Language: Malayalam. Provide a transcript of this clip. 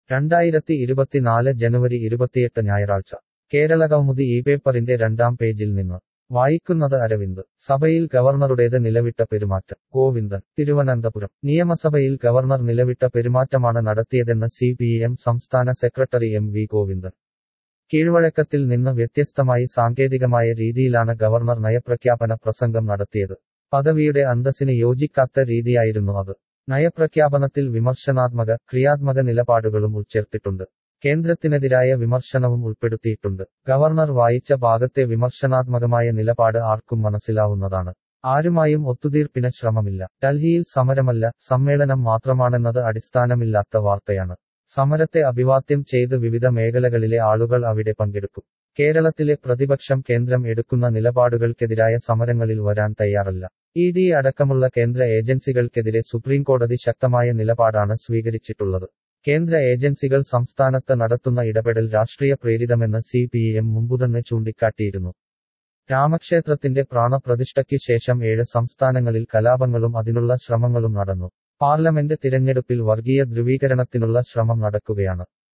രണ്ടായിരത്തി ഇരുപത്തിനാല് ജനുവരി ഇരുപത്തിയെട്ട് ഞായറാഴ്ച കേരള കൗമുദി ഈ പേപ്പറിന്റെ രണ്ടാം പേജിൽ നിന്ന് വായിക്കുന്നത് അരവിന്ദ് സഭയിൽ ഗവർണറുടേത് നിലവിട്ട പെരുമാറ്റം ഗോവിന്ദൻ തിരുവനന്തപുരം നിയമസഭയിൽ ഗവർണർ നിലവിട്ട പെരുമാറ്റമാണ് നടത്തിയതെന്ന് സി പി എം സംസ്ഥാന സെക്രട്ടറി എം വി ഗോവിന്ദൻ കീഴ്വഴക്കത്തിൽ നിന്ന് വ്യത്യസ്തമായി സാങ്കേതികമായ രീതിയിലാണ് ഗവർണർ നയപ്രഖ്യാപന പ്രസംഗം നടത്തിയത് പദവിയുടെ അന്തസ്സിന് യോജിക്കാത്ത രീതിയായിരുന്നു അത് നയപ്രഖ്യാപനത്തിൽ വിമർശനാത്മക ക്രിയാത്മക നിലപാടുകളും ഉൾച്ചേർത്തിട്ടുണ്ട് കേന്ദ്രത്തിനെതിരായ വിമർശനവും ഉൾപ്പെടുത്തിയിട്ടുണ്ട് ഗവർണർ വായിച്ച ഭാഗത്തെ വിമർശനാത്മകമായ നിലപാട് ആർക്കും മനസ്സിലാവുന്നതാണ് ആരുമായും ഒത്തുതീർപ്പിന് ശ്രമമില്ല ഡൽഹിയിൽ സമരമല്ല സമ്മേളനം മാത്രമാണെന്നത് അടിസ്ഥാനമില്ലാത്ത വാർത്തയാണ് സമരത്തെ അഭിവാദ്യം ചെയ്ത് വിവിധ മേഖലകളിലെ ആളുകൾ അവിടെ പങ്കെടുക്കും കേരളത്തിലെ പ്രതിപക്ഷം കേന്ദ്രം എടുക്കുന്ന നിലപാടുകൾക്കെതിരായ സമരങ്ങളിൽ വരാൻ തയ്യാറല്ല ഇ ഡി അടക്കമുള്ള കേന്ദ്ര ഏജൻസികൾക്കെതിരെ സുപ്രീംകോടതി ശക്തമായ നിലപാടാണ് സ്വീകരിച്ചിട്ടുള്ളത് കേന്ദ്ര ഏജൻസികൾ സംസ്ഥാനത്ത് നടത്തുന്ന ഇടപെടൽ രാഷ്ട്രീയ പ്രേരിതമെന്ന് സി പി എം മുമ്പുതന്നെ ചൂണ്ടിക്കാട്ടിയിരുന്നു രാമക്ഷേത്രത്തിന്റെ പ്രാണപ്രതിഷ്ഠയ്ക്കു ശേഷം ഏഴ് സംസ്ഥാനങ്ങളിൽ കലാപങ്ങളും അതിനുള്ള ശ്രമങ്ങളും നടന്നു പാർലമെന്റ് തിരഞ്ഞെടുപ്പിൽ വർഗീയ ധ്രുവീകരണത്തിനുള്ള ശ്രമം നടക്കുകയാണ്